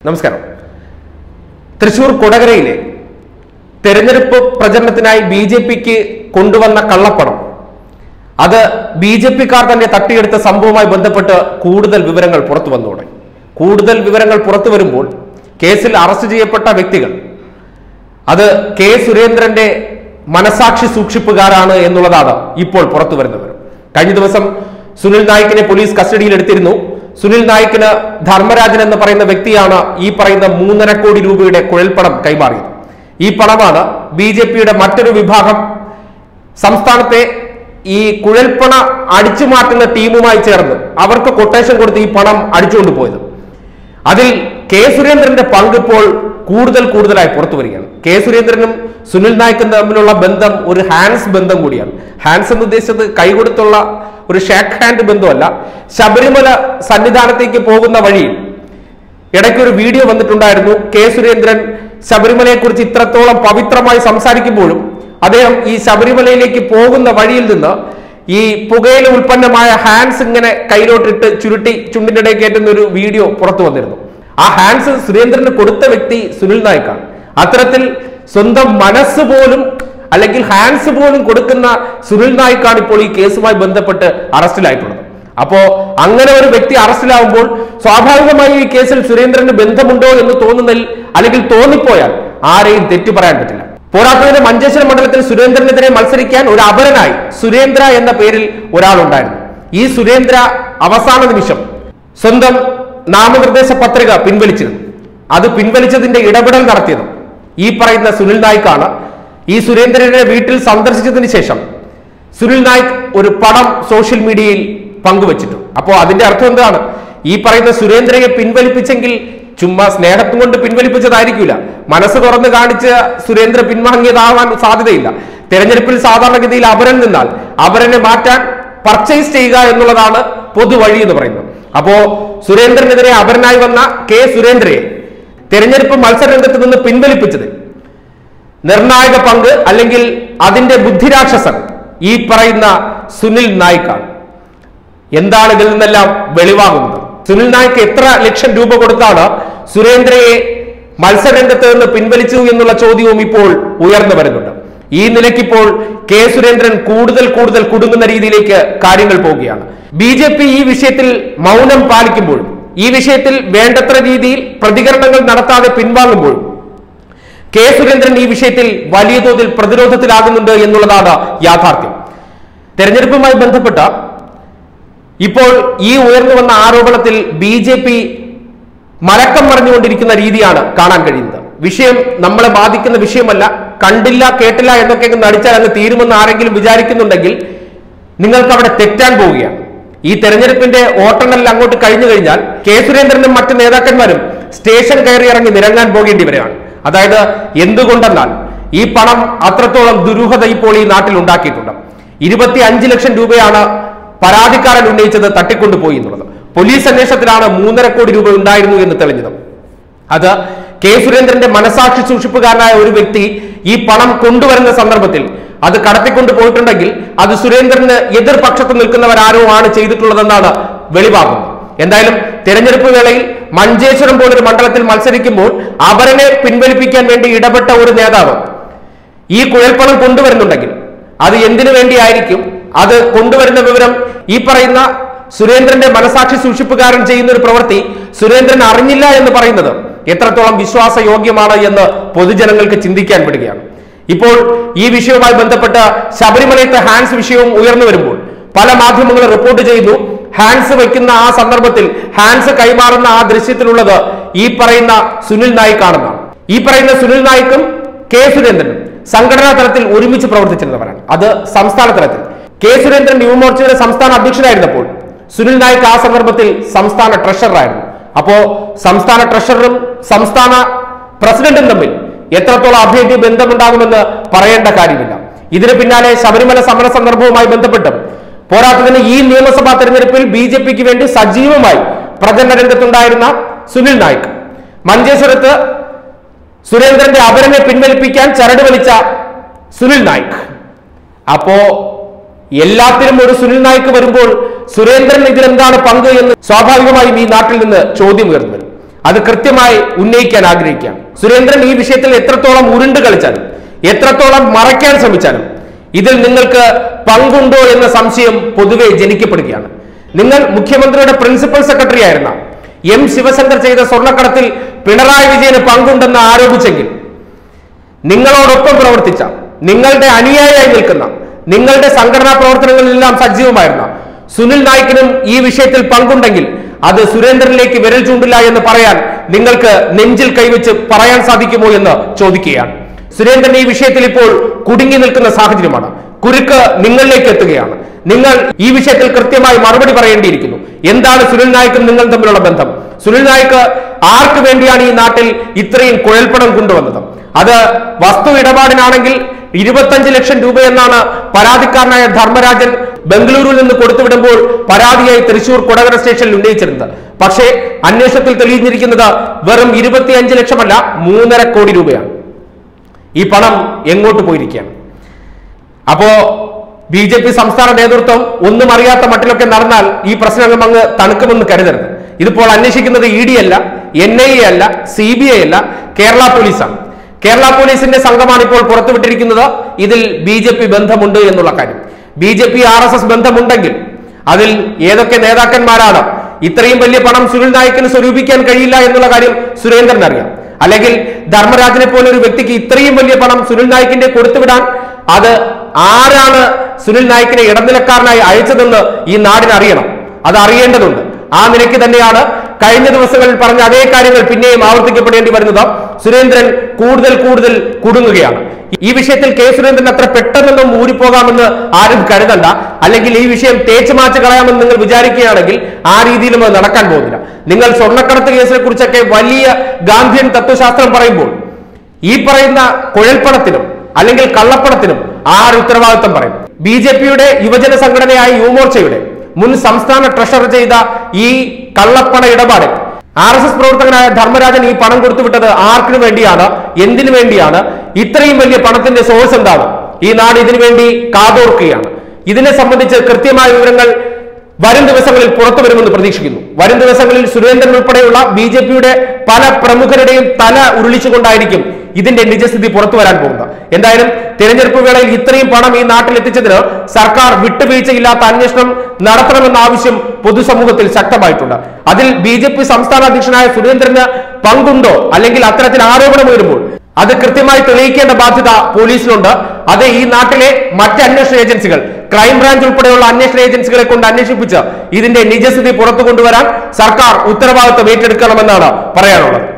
നമസ്കാരം തൃശൂർ കൊടകരയിലെ തെരഞ്ഞെടുപ്പ് പ്രചരണത്തിനായി B J പിക്ക് കൊണ്ടുവന്ന കള്ളപ്പണം അത് ബി ജെ പിക്കാർ തന്നെ തട്ടിയെടുത്ത സംഭവവുമായി ബന്ധപ്പെട്ട് കൂടുതൽ വിവരങ്ങൾ പുറത്തു വന്നു തുടങ്ങി കൂടുതൽ വിവരങ്ങൾ പുറത്തു വരുമ്പോൾ കേസിൽ അറസ്റ്റ് ചെയ്യപ്പെട്ട വ്യക്തികൾ അത് കെ സുരേന്ദ്രന്റെ മനസാക്ഷി സൂക്ഷിപ്പുകാരാണ് എന്നുള്ളതാണ് ഇപ്പോൾ പുറത്തു വരുന്ന വിവരം കഴിഞ്ഞ ദിവസം സുനിൽ നായിക്കിനെ പോലീസ് കസ്റ്റഡിയിൽ എടുത്തിരുന്നു സുനിൽ നായിക്കിന് ധർമ്മരാജൻ എന്ന് പറയുന്ന വ്യക്തിയാണ് ഈ പറയുന്ന മൂന്നര കോടി രൂപയുടെ കുഴൽപ്പണം കൈമാറിയത് ഈ പണമാണ് ബി ജെ പിയുടെ മറ്റൊരു വിഭാഗം സംസ്ഥാനത്തെ ഈ കുഴൽപ്പണ അടിച്ചു മാറ്റുന്ന ടീമുമായി ചേർന്ന് അവർക്ക് കൊട്ടേഷൻ കൊടുത്ത് ഈ പണം അടിച്ചുകൊണ്ട് പോയത് അതിൽ കെ സുരേന്ദ്രന്റെ പങ്ക് ഇപ്പോൾ കൂടുതൽ കൂടുതലായി പുറത്തു വരികയാണ് കെ സുരേന്ദ്രനും സുനിൽ നായിക്കും തമ്മിലുള്ള ബന്ധം ഒരു ഹാൻഡ്സ് ബന്ധം കൂടിയാണ് ഹാൻഡ്സ് എന്ന് ഉദ്ദേശിച്ചത് കൈകൊടുത്തുള്ള ഒരു ഷേക്ക് ഹാൻഡ് ബന്ധമല്ല ശബരിമല സന്നിധാനത്തേക്ക് പോകുന്ന വഴിയിൽ ഇടയ്ക്ക് ഒരു വീഡിയോ വന്നിട്ടുണ്ടായിരുന്നു കെ സുരേന്ദ്രൻ ശബരിമലയെ കുറിച്ച് ഇത്രത്തോളം പവിത്രമായി സംസാരിക്കുമ്പോഴും അദ്ദേഹം ഈ ശബരിമലയിലേക്ക് പോകുന്ന വഴിയിൽ നിന്ന് ഈ പുകയില ഉൽപ്പന്നമായ ഹാൻഡ്സ് ഇങ്ങനെ കയ്യിലോട്ടിട്ട് ചുരുട്ടി ചുണ്ടിന്റെ ഇടയിൽ കയറ്റുന്ന ഒരു വീഡിയോ പുറത്തു വന്നിരുന്നു ആ ഹാൻഡ്സ് സുരേന്ദ്രന് കൊടുത്ത വ്യക്തി സുനിൽ നായിക്കാണ് അത്തരത്തിൽ സ്വന്തം മനസ്സ് പോലും അല്ലെങ്കിൽ ഹാൻഡ്സ് പോലും കൊടുക്കുന്ന സുനിൽ നായിക്കാണ് ഇപ്പോൾ ഈ കേസുമായി ബന്ധപ്പെട്ട് അറസ്റ്റിലായിട്ടുള്ളത് അപ്പോ അങ്ങനെ ഒരു വ്യക്തി അറസ്റ്റിലാവുമ്പോൾ സ്വാഭാവികമായും ഈ കേസിൽ സുരേന്ദ്രന് ബന്ധമുണ്ടോ എന്ന് തോന്നുന്നതിൽ അല്ലെങ്കിൽ തോന്നിപ്പോയാൽ ആരെയും തെറ്റു പറയാൻ പറ്റില്ല പോരാത്തതിന് മഞ്ചേശ്വരം മണ്ഡലത്തിൽ സുരേന്ദ്രനെതിരെ മത്സരിക്കാൻ ഒരു അപരനായി സുരേന്ദ്ര എന്ന പേരിൽ ഒരാളുണ്ടായിരുന്നു ഈ സുരേന്ദ്ര അവസാന നിമിഷം സ്വന്തം നാമനിർദ്ദേശ പത്രിക പിൻവലിച്ചിരുന്നു അത് പിൻവലിച്ചതിന്റെ ഇടപെടൽ നടത്തിയതും ഈ പറയുന്ന സുനിൽ നായിക്കാണ് ഈ സുരേന്ദ്രനെ വീട്ടിൽ സന്ദർശിച്ചതിന് ശേഷം സുനിൽ നായിക് ഒരു പടം സോഷ്യൽ മീഡിയയിൽ പങ്കുവച്ചിട്ടു അപ്പോ അതിന്റെ അർത്ഥം എന്താണ് ഈ പറയുന്ന സുരേന്ദ്രയെ പിൻവലിപ്പിച്ചെങ്കിൽ ചുമ്മാ സ്നേഹത്തും കൊണ്ട് പിൻവലിപ്പിച്ചതായിരിക്കില്ല മനസ്സ് തുറന്ന് കാണിച്ച സുരേന്ദ്ര പിൻവാങ്ങിയതാവാൻ സാധ്യതയില്ല തെരഞ്ഞെടുപ്പിൽ സാധാരണഗതിയിൽ അപരൻ നിന്നാൽ അപരനെ മാറ്റാൻ പർച്ചേസ് ചെയ്യുക എന്നുള്ളതാണ് പൊതുവഴി എന്ന് പറയുന്നത് അപ്പോ സുരേന്ദ്രനെതിരെ അപരനായി വന്ന കെ സുരേന്ദ്രയെ തെരഞ്ഞെടുപ്പ് മത്സരരംഗത്ത് നിന്ന് പിൻവലിപ്പിച്ചത് നിർണായക പങ്ക് അല്ലെങ്കിൽ അതിന്റെ ബുദ്ധിരാക്ഷസൻ ഈ പറയുന്ന സുനിൽ നായിക്കാണ് എന്താണ് ഇതിൽ നിന്നെല്ലാം വെളിവാകുന്നത് സുനിൽ നായിക്ക് എത്ര ലക്ഷം രൂപ കൊടുത്താണ് സുരേന്ദ്രയെ മത്സരരംഗത്ത് നിന്ന് പിൻവലിച്ചു എന്നുള്ള ചോദ്യവും ഇപ്പോൾ ഉയർന്നു വരുന്നുണ്ട് ഈ നിലയ്ക്കിപ്പോൾ കെ സുരേന്ദ്രൻ കൂടുതൽ കൂടുതൽ കുടുങ്ങുന്ന രീതിയിലേക്ക് കാര്യങ്ങൾ പോവുകയാണ് ബി ജെ പി ഈ വിഷയത്തിൽ മൗനം പാലിക്കുമ്പോഴും ഈ വിഷയത്തിൽ വേണ്ടത്ര രീതിയിൽ പ്രതികരണങ്ങൾ നടത്താതെ പിൻവാങ്ങുമ്പോഴും കെ സുരേന്ദ്രൻ ഈ വിഷയത്തിൽ വലിയ തോതിൽ പ്രതിരോധത്തിലാകുന്നുണ്ട് എന്നുള്ളതാണ് യാഥാർത്ഥ്യം തെരഞ്ഞെടുപ്പുമായി ബന്ധപ്പെട്ട ഇപ്പോൾ ഈ ഉയർന്നു വന്ന ആരോപണത്തിൽ ബി ജെ പി മലക്കം മറിഞ്ഞുകൊണ്ടിരിക്കുന്ന രീതിയാണ് കാണാൻ കഴിയുന്നത് വിഷയം നമ്മളെ ബാധിക്കുന്ന വിഷയമല്ല കണ്ടില്ല കേട്ടില്ല എന്നൊക്കെ അങ്ങ് നടിച്ചാൽ അങ്ങ് തീരുമെന്ന് ആരെങ്കിലും വിചാരിക്കുന്നുണ്ടെങ്കിൽ നിങ്ങൾക്ക് അവിടെ തെറ്റാൻ പോവുകയാണ് ഈ തെരഞ്ഞെടുപ്പിന്റെ വോട്ടെണ്ണൽ അങ്ങോട്ട് കഴിഞ്ഞു കഴിഞ്ഞാൽ കെ സുരേന്ദ്രനും മറ്റ് നേതാക്കന്മാരും സ്റ്റേഷൻ കയറി ഇറങ്ങി നിരങ്ങാൻ പോകേണ്ടി വരികയാണ് അതായത് എന്തുകൊണ്ടെന്നാൽ ഈ പണം അത്രത്തോളം ദുരൂഹത ഇപ്പോൾ ഈ നാട്ടിൽ ഉണ്ടാക്കിയിട്ടുണ്ട് ഇരുപത്തി അഞ്ച് ലക്ഷം രൂപയാണ് പരാതിക്കാരൻ ഉന്നയിച്ചത് തട്ടിക്കൊണ്ടുപോയി എന്നുള്ളത് പോലീസ് അന്വേഷണത്തിലാണ് മൂന്നര കോടി രൂപ ഉണ്ടായിരുന്നു എന്ന് തെളിഞ്ഞത് അത് കെ സുരേന്ദ്രന്റെ മനസാക്ഷി സൂക്ഷിപ്പുകാരനായ ഒരു വ്യക്തി ഈ പണം കൊണ്ടുവരുന്ന സന്ദർഭത്തിൽ അത് കടത്തിക്കൊണ്ട് പോയിട്ടുണ്ടെങ്കിൽ അത് സുരേന്ദ്രന് എതിർപക്ഷത്ത് നിൽക്കുന്നവരാരോ ആണ് ചെയ്തിട്ടുള്ളതെന്നാണ് വെളിവാകുന്നത് എന്തായാലും തെരഞ്ഞെടുപ്പ് വേളയിൽ മഞ്ചേശ്വരം പോലൊരു മണ്ഡലത്തിൽ മത്സരിക്കുമ്പോൾ അവരനെ പിൻവലിപ്പിക്കാൻ വേണ്ടി ഇടപെട്ട ഒരു നേതാവ് ഈ കുഴൽപ്പണം കൊണ്ടുവരുന്നുണ്ടെങ്കിൽ അത് എന്തിനു വേണ്ടിയായിരിക്കും അത് കൊണ്ടുവരുന്ന വിവരം ഈ പറയുന്ന സുരേന്ദ്രന്റെ മനസാക്ഷി സൂക്ഷിപ്പുകാരൻ ചെയ്യുന്ന ഒരു പ്രവൃത്തി സുരേന്ദ്രൻ അറിഞ്ഞില്ല എന്ന് പറയുന്നത് എത്രത്തോളം വിശ്വാസയോഗ്യമാണ് എന്ന് പൊതുജനങ്ങൾക്ക് ചിന്തിക്കാൻ വിടുകയാണ് ഇപ്പോൾ ഈ വിഷയവുമായി ബന്ധപ്പെട്ട ശബരിമലയത്തെ ഹാൻഡ്സ് വിഷയവും ഉയർന്നു വരുമ്പോൾ പല മാധ്യമങ്ങളും റിപ്പോർട്ട് ചെയ്യുന്നു ഹാൻഡ്സ് വയ്ക്കുന്ന ആ സന്ദർഭത്തിൽ ഹാൻഡ്സ് കൈമാറുന്ന ആ ദൃശ്യത്തിലുള്ളത് ഈ പറയുന്ന സുനിൽ നായിക്കാണെന്നാണ് ഈ പറയുന്ന സുനിൽ നായിക്കും കെ സുരേന്ദ്രനും സംഘടനാ തലത്തിൽ ഒരുമിച്ച് പ്രവർത്തിച്ചിരുന്നവരാണ് അത് സംസ്ഥാന തലത്തിൽ കെ സുരേന്ദ്രൻ യുവമോർച്ചയുടെ സംസ്ഥാന അധ്യക്ഷനായിരുന്നപ്പോൾ സുനിൽ നായിക് ആ സന്ദർഭത്തിൽ സംസ്ഥാന ട്രഷററായിരുന്നു അപ്പോ സംസ്ഥാന ട്രഷററും സംസ്ഥാന പ്രസിഡന്റും തമ്മിൽ എത്രത്തോളം അഭേദ്യ ബന്ധമുണ്ടാകുമെന്ന് പറയേണ്ട കാര്യമില്ല ഇതിന് പിന്നാലെ ശബരിമല സമര സന്ദർഭവുമായി ബന്ധപ്പെട്ട് പോരാത്തതിന് ഈ നിയമസഭാ തെരഞ്ഞെടുപ്പിൽ ബി ജെ പിക്ക് വേണ്ടി സജീവമായി പ്രചരണ രംഗത്തുണ്ടായിരുന്ന സുനിൽ നായിക് മഞ്ചേശ്വരത്ത് സുരേന്ദ്രന്റെ അപരനെ പിൻവലിപ്പിക്കാൻ ചരട് വലിച്ച സുനിൽ നായിക് അപ്പോ എല്ലാത്തിനും ഒരു സുനിൽ നായിക്ക് വരുമ്പോൾ സുരേന്ദ്രൻ ഇതിലെന്താണ് പങ്ക് എന്ന് സ്വാഭാവികമായും ഈ നാട്ടിൽ നിന്ന് ചോദ്യം ഉയർന്നു വരും അത് കൃത്യമായി ഉന്നയിക്കാൻ ആഗ്രഹിക്കുകയാണ് സുരേന്ദ്രൻ ഈ വിഷയത്തിൽ എത്രത്തോളം ഉരുണ്ട് കളിച്ചാലും എത്രത്തോളം മറയ്ക്കാൻ ശ്രമിച്ചാലും ഇതിൽ നിങ്ങൾക്ക് പങ്കുണ്ടോ എന്ന സംശയം പൊതുവെ ജനിക്കപ്പെടുകയാണ് നിങ്ങൾ മുഖ്യമന്ത്രിയുടെ പ്രിൻസിപ്പൽ സെക്രട്ടറി ആയിരുന്ന എം ശിവശങ്കർ ചെയ്ത സ്വർണ്ണക്കടത്തിൽ പിണറായി വിജയന് പങ്കുണ്ടെന്ന് ആരോപിച്ചെങ്കിൽ നിങ്ങളോടൊപ്പം പ്രവർത്തിച്ച നിങ്ങളുടെ അനുയായിയായി നിൽക്കുന്ന നിങ്ങളുടെ സംഘടനാ പ്രവർത്തനങ്ങളിലെല്ലാം സജീവമായിരുന്ന സുനിൽ നായിക്കിനും ഈ വിഷയത്തിൽ പങ്കുണ്ടെങ്കിൽ അത് സുരേന്ദ്രനിലേക്ക് വിരൽ ചൂണ്ടില്ല എന്ന് പറയാൻ നിങ്ങൾക്ക് നെഞ്ചിൽ കൈവച്ച് പറയാൻ സാധിക്കുമോ എന്ന് ചോദിക്കുകയാണ് സുരേന്ദ്രൻ ഈ വിഷയത്തിൽ ഇപ്പോൾ കുടുങ്ങി നിൽക്കുന്ന സാഹചര്യമാണ് കുരുക്ക് നിങ്ങളിലേക്ക് എത്തുകയാണ് നിങ്ങൾ ഈ വിഷയത്തിൽ കൃത്യമായി മറുപടി പറയേണ്ടിയിരിക്കുന്നു എന്താണ് സുനിൽ നായിക്കും നിങ്ങൾ തമ്മിലുള്ള ബന്ധം സുനിൽ നായിക്ക് ആർക്ക് വേണ്ടിയാണ് ഈ നാട്ടിൽ ഇത്രയും കുഴൽപ്പണം കൊണ്ടുവന്നത് അത് വസ്തു ഇടപാടിനാണെങ്കിൽ ഇരുപത്തഞ്ച് ലക്ഷം രൂപ എന്നാണ് പരാതിക്കാരനായ ധർമ്മരാജൻ ബംഗളൂരുവിൽ നിന്ന് കൊടുത്തുവിടുമ്പോൾ പരാതിയായി തൃശൂർ കൊടകര സ്റ്റേഷനിൽ ഉന്നയിച്ചിരുന്നത് പക്ഷേ അന്വേഷണത്തിൽ തെളിഞ്ഞിരിക്കുന്നത് വെറും ഇരുപത്തിയഞ്ച് ലക്ഷമല്ല മൂന്നര കോടി രൂപയാണ് ഈ പണം എങ്ങോട്ട് പോയിരിക്കുകയാണ് അപ്പോ ബി ജെ പി സംസ്ഥാന നേതൃത്വം ഒന്നും അറിയാത്ത മട്ടിലൊക്കെ നടന്നാൽ ഈ പ്രശ്നങ്ങൾ അങ്ങ് തണുക്കുമെന്ന് കരുതരുത് ഇതിപ്പോൾ അന്വേഷിക്കുന്നത് ഇ ഡി അല്ല എൻ ഐ എ അല്ല സി ബി ഐ അല്ല കേരള പോലീസാണ് കേരള പോലീസിന്റെ സംഘമാണ് ഇപ്പോൾ പുറത്തുവിട്ടിരിക്കുന്നത് ഇതിൽ ബി ജെ പി ബന്ധമുണ്ട് എന്നുള്ള കാര്യം B J P R S S ബന്ധമുണ്ടെങ്കിൽ അതിൽ ഏതൊക്കെ നേതാക്കന്മാരാണ് ഇത്രയും വലിയ പണം സുനിൽ നായിക്കിന് സ്വരൂപിക്കാൻ കഴിയില്ല എന്നുള്ള കാര്യം സുരേന്ദ്രൻ അറിയാം അല്ലെങ്കിൽ ധർമ്മരാജനെ പോലെ ഒരു വ്യക്തിക്ക് ഇത്രയും വലിയ പണം സുനിൽ നായിക്കിന്റെ കൊടുത്തുവിടാൻ അത് ആരാണ് സുനിൽ നായിക്കിനെ ഇടനിലക്കാരനായി അയച്ചതെന്ന് ഈ നാടിന് അറിയണം അത് അറിയേണ്ടതുണ്ട് ആ നിലയ്ക്ക് തന്നെയാണ് കഴിഞ്ഞ ദിവസങ്ങളിൽ പറഞ്ഞ അതേ കാര്യങ്ങൾ പിന്നെയും ആവർത്തിക്കപ്പെടേണ്ടി വരുന്നത് സുരേന്ദ്രൻ കൂടുതൽ കൂടുതൽ കുടുങ്ങുകയാണ് ഈ വിഷയത്തിൽ കെ സുരേന്ദ്രൻ അത്ര പെട്ടെന്നൊന്നും ഊരിപ്പോകാമെന്ന് ആരും കരുതണ്ട അല്ലെങ്കിൽ ഈ വിഷയം തേച്ച് മാച്ച് കളയാമെന്ന് നിങ്ങൾ വിചാരിക്കുകയാണെങ്കിൽ ആ രീതിയിലും അത് നടക്കാൻ പോകുന്നില്ല നിങ്ങൾ സ്വർണ്ണക്കടത്ത് കേസിനെ കുറിച്ചൊക്കെ വലിയ ഗാന്ധിയൻ തത്വശാസ്ത്രം പറയുമ്പോൾ ഈ പറയുന്ന കുഴൽപ്പണത്തിനും അല്ലെങ്കിൽ കള്ളപ്പണത്തിനും ആര് ഉത്തരവാദിത്വം പറയും ബി ജെ പിയുടെ യുവജന സംഘടനയായ യുവമോർച്ചയുടെ മുൻ സംസ്ഥാന ട്രഷറർ ചെയ്ത ഈ കള്ളപ്പണ ഇടപാട് ആർ എസ് എസ് പ്രവർത്തകനായ ധർമ്മരാജൻ ഈ പണം കൊടുത്തുവിട്ടത് ആർക്കിനു വേണ്ടിയാണ് എന്തിനു വേണ്ടിയാണ് ഇത്രയും വലിയ പണത്തിന്റെ സോഴ്സ് എന്താണ് ഈ നാട് ഇതിനു വേണ്ടി കാതോർക്കുകയാണ് ഇതിനെ സംബന്ധിച്ച് കൃത്യമായ വിവരങ്ങൾ വരും ദിവസങ്ങളിൽ പുറത്തു വരുമെന്ന് പ്രതീക്ഷിക്കുന്നു വരും ദിവസങ്ങളിൽ സുരേന്ദ്രൻ ഉൾപ്പെടെയുള്ള ബി ജെ പിയുടെ പല പ്രമുഖരുടെയും തല ഉരുളിച്ചുകൊണ്ടായിരിക്കും ഇതിന്റെ നിജസ്ഥിതി പുറത്തു വരാൻ പോകുന്നത് എന്തായാലും തിരഞ്ഞെടുപ്പ് വേളയിൽ ഇത്രയും പണം ഈ നാട്ടിൽ എത്തിച്ചതിന് സർക്കാർ വിട്ടുവീഴ്ചയില്ലാത്ത അന്വേഷണം നടത്തണമെന്ന ആവശ്യം പൊതുസമൂഹത്തിൽ ശക്തമായിട്ടുണ്ട് അതിൽ ബി ജെ പി സംസ്ഥാന അധ്യക്ഷനായ സുരേന്ദ്രന് പങ്കുണ്ടോ അല്ലെങ്കിൽ അത്തരത്തിൽ ആരോപണം ഉയരുമ്പോൾ അത് കൃത്യമായി തെളിയിക്കേണ്ട ബാധ്യത പോലീസിനുണ്ട് അത് ഈ നാട്ടിലെ മറ്റ് അന്വേഷണ ഏജൻസികൾ ക്രൈംബ്രാഞ്ച് ഉൾപ്പെടെയുള്ള അന്വേഷണ ഏജൻസികളെ കൊണ്ട് അന്വേഷിപ്പിച്ച് ഇതിന്റെ നിജസ്ഥിതി പുറത്തു കൊണ്ടുവരാൻ സർക്കാർ ഉത്തരവാദിത്വം ഏറ്റെടുക്കണമെന്നാണ് പറയാനുള്ളത്